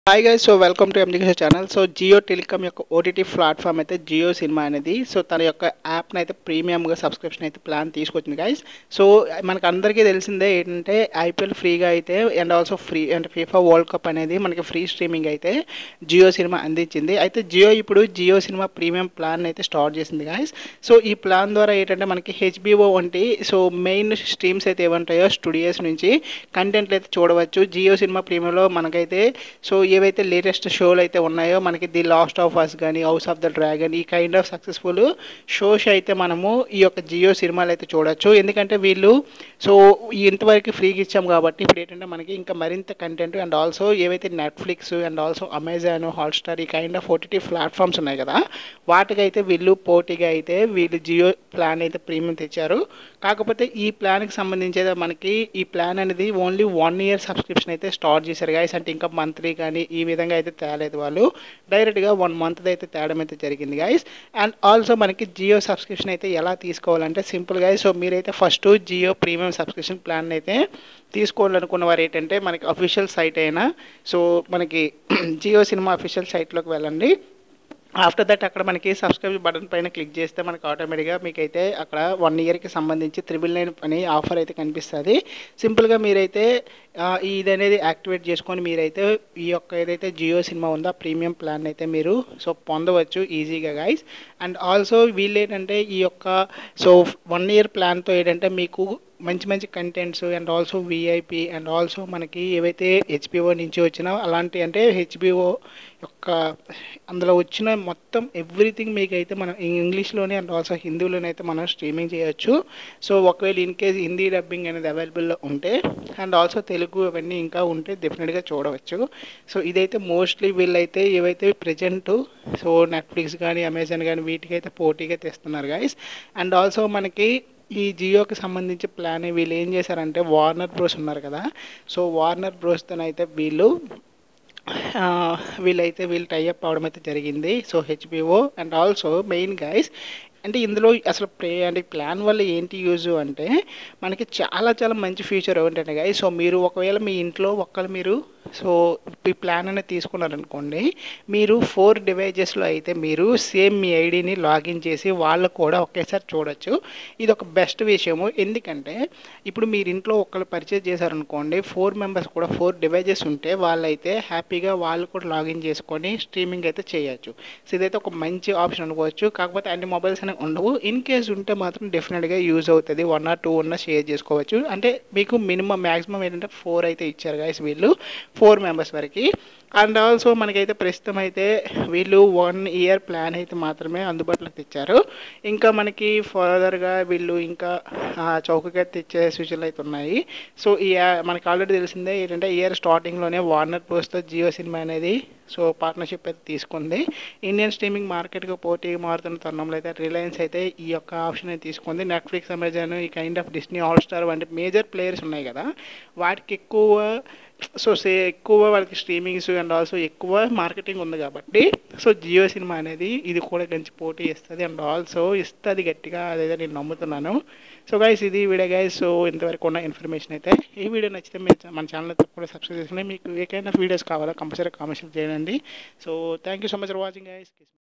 hi guys so welcome to MG channel so Jio telecom యొక్క OTT platform అయితే Jio cinema అనేది so తన యొక్క యాప్ని అయితే ప్రీమియంగా సబ్స్క్రిప్షన్ అయితే ప్లాన్ తీసుకొచ్చింది గైస్ సో మనకు అందరికీ తెలిసిందే ఏంటంటే ఐపీఎల్ ఫ్రీగా అయితే అండ్ ఆల్సో ఫ్రీ అంటే ఫీఫా వరల్డ్ కప్ అనేది మనకి ఫ్రీ స్ట్రీమింగ్ అయితే జియో సినిమా అందించింది అయితే జియో ఇప్పుడు జియో సినిమా ప్రీమియం ప్లాన్ అయితే స్టార్ట్ చేసింది గైస్ సో ఈ ప్లాన్ ద్వారా ఏంటంటే మనకి హెచ్బిఓ వంటి సో మెయిన్ స్ట్రీమ్స్ అయితే ఏమంటాయో స్టూడియోస్ నుంచి కంటెంట్లు అయితే చూడవచ్చు జియో సినిమా ప్రీమియంలో మనకైతే సో ఏవైతే లేటెస్ట్ షోలు అయితే ఉన్నాయో మనకి ది లాస్ట్ ఆఫ్ అస్ కానీ హౌస్ ఆఫ్ ద డ్రాగన్ ఈ కైండ్ ఆఫ్ సక్సెస్ఫుల్ షోస్ అయితే మనము ఈ యొక్క జియో సినిమాలు అయితే చూడొచ్చు ఎందుకంటే వీళ్ళు సో ఇంతవరకు ఫ్రీగా ఇచ్చాం కాబట్టి ఇప్పుడు ఏంటంటే మనకి ఇంకా మరింత కంటెంట్ అండ్ ఆల్సో ఏవైతే Netflix and also Amazon Hotstar ఈ కైండ్ ఆఫ్ ఓటీటీ ప్లాట్ఫామ్స్ ఉన్నాయి కదా వాటికైతే వీళ్ళు పోటీగా అయితే వీళ్ళు జియో ప్లాన్ అయితే ప్రీమియం తెచ్చారు కాకపోతే ఈ ప్లాన్కి సంబంధించి అయితే మనకి ఈ ప్లాన్ అనేది ఓన్లీ వన్ ఇయర్ సబ్స్క్రిప్షన్ అయితే స్టార్ట్ చేశారు గాయస్ అంటే ఇంకా మంత్లీ కానీ ఈ విధంగా అయితే తేలేదు వాళ్ళు డైరెక్ట్గా వన్ మంత్ అయితే తేడం అయితే జరిగింది గాయస్ అండ్ ఆల్సో మనకి జియో సబ్స్క్రిప్షన్ అయితే ఎలా తీసుకోవాలంటే సింపుల్ గా సో మీరైతే first Jio premium subscription plan అయితే తీసుకోవాలనుకున్న వారు ఏంటంటే మనకి అఫీషియల్ సైట్ అయినా సో మనకి జియో సినిమా అఫీషియల్ సైట్లోకి వెళ్ళండి ఆఫ్టర్ దట్ అక్కడ మనకి సబ్స్క్రైబ్ బటన్ పైన క్లిక్ చేస్తే మనకి ఆటోమేటిక్గా మీకైతే అక్కడ వన్ ఇయర్కి సంబంధించి త్రిబుల్ నైన్ అని ఆఫర్ అయితే కనిపిస్తుంది సింపుల్గా మీరైతే ఆ, ఇది అనేది యాక్టివేట్ చేసుకొని మీరైతే ఈ యొక్క ఏదైతే జియో సినిమా ఉందో ఆ ప్రీమియం ప్లాన్ అయితే మీరు సో పొందవచ్చు ఈజీగా గైస్ అండ్ ఆల్సో వీళ్ళు ఏంటంటే ఈ యొక్క సో వన్ ఇయర్ ప్లాన్తో ఏంటంటే మీకు మంచి మంచి contents and also VIP and also మనకి ఏవైతే హెచ్బిఓ నుంచి వచ్చినా అలాంటి అంటే హెచ్బిఓ యొక్క అందులో వచ్చిన మొత్తం ఎవ్రీథింగ్ మీకు అయితే మనం ఇంగ్లీష్లోనే అండ్ ఆల్సో హిందీలోనే అయితే మనం స్ట్రీమింగ్ చేయొచ్చు సో ఒకవేళ ఇన్ కేస్ హిందీ డబ్బింగ్ అనేది అవైలబుల్లో ఉంటే అండ్ ఆల్సో తెలుగు అవన్నీ ఇంకా ఉంటే డెఫినెట్గా చూడవచ్చు సో ఇదైతే మోస్ట్లీ వీళ్ళైతే ఏవైతే ప్రజెంట్ సో నెట్ఫ్లిక్స్ కానీ అమెజాన్ కానీ వీటికైతే పోటీగా తెస్తున్నారు గైస్ అండ్ ఆల్సో మనకి ఈ జియోకి సంబంధించి ప్లాన్ వీళ్ళు ఏం చేశారంటే వార్నర్ బ్రోస్ ఉన్నారు కదా సో వార్నర్ బ్రోస్తో అయితే వీళ్ళు ఆ, వీళ్ళైతే వీళ్ళు టైఅప్ అవడం అయితే జరిగింది so HBO and also main guys అంటే ఇందులో అసలు ప్రే అంటే ప్లాన్ వల్ల ఏంటి యూజ్ అంటే మనకి చాలా చాలా మంచి ఫ్యూచర్ ఏంటంటే గైస్ సో మీరు ఒకవేళ మీ ఇంట్లో ఒక్కరు మీరు సో ఈ ప్లాన్ అనేది తీసుకున్నారనుకోండి మీరు ఫోర్ డివైజెస్లో అయితే మీరు సేమ్ మీ ఐడిని లాగిన్ చేసి వాళ్ళు కూడా ఒకేసారి చూడొచ్చు ఇది ఒక బెస్ట్ విషయము ఎందుకంటే ఇప్పుడు మీరు ఇంట్లో ఒకళ్ళు పర్చేజ్ చేశారనుకోండి ఫోర్ మెంబర్స్ కూడా ఫోర్ డివైజెస్ ఉంటే వాళ్ళైతే హ్యాపీగా వాళ్ళు కూడా లాగిన్ చేసుకొని స్ట్రీమింగ్ అయితే చేయొచ్చు సో ఇదైతే ఒక మంచి ఆప్షన్ అనుకోవచ్చు కాకపోతే అన్ని మొబైల్స్ అనేవి ఉండవు ఇన్ కేస్ ఉంటే మాత్రం డెఫినెట్గా యూజ్ అవుతుంది వన్ ఆర్ టూ ఉన్న షేర్ చేసుకోవచ్చు అంటే మీకు మినిమం మ్యాక్సిమం ఏంటంటే ఫోర్ అయితే ఇచ్చారు గాయస్ వీళ్ళు ఫోర్ మెంబర్స్ వరకు అండ్ ఆల్సో మనకైతే ప్రస్తుతం అయితే వీళ్ళు వన్ ఇయర్ ప్లాన్ అయితే మాత్రమే అందుబాటులోకి తెచ్చారు ఇంకా మనకి ఫర్దర్గా వీళ్ళు ఇంకా ఆ, చౌకగా తెచ్చే సూచనలు అయితే ఉన్నాయి సో ఈ యా- మనకి ఆల్రెడీ తెలిసిందే ఏంటంటే ఇయర్ స్టార్టింగ్లోనే వార్నర్ ప్రోస్తో జియో సినిమా అనేది సో పార్ట్నర్షిప్ అయితే తీసుకుంది ఇండియన్ స్ట్రీమింగ్ మార్కెట్గా పోటీ మారుతున్న తరుణంలో అయితే రిలయన్స్ అయితే ఈ యొక్క ఆప్షన్ అయితే తీసుకుంది నెట్ఫ్లిక్స్ అమెజాన్ ఈ kind of Disney Hotstar వంటి మేజర్ ప్లేయర్స్ ఉన్నాయి కదా వాటికి ఎక్కువ సో సే ఎక్కువ వాళ్ళకి స్ట్రీమింగ్స్ అండ్ ఆల్సో ఎక్కువ మార్కెటింగ్ ఉంది కాబట్టి సో జియో సినిమా అనేది ఇది కూడా మంచి పోటీ ఇస్తుంది అండ్ ఆల్సో ఇస్తుంది గట్టిగా అదైతే నేను నమ్ముతున్నాను సో గైస్ ఇది వీడియో గైస్ సో ఇంతవరకు ఉన్న ఇన్ఫర్మేషన్ అయితే ఈ వీడియో నచ్చితే మీరు మన ఛానల్ తప్పకుండా సబ్స్క్రైబ్ చేసుకుని మీకు ఏ కైండ్ ఆఫ్ వీడియోస్ కావాలో కంపల్సరీ కామెంట్స్ చేయండి so thank you so much for watching guys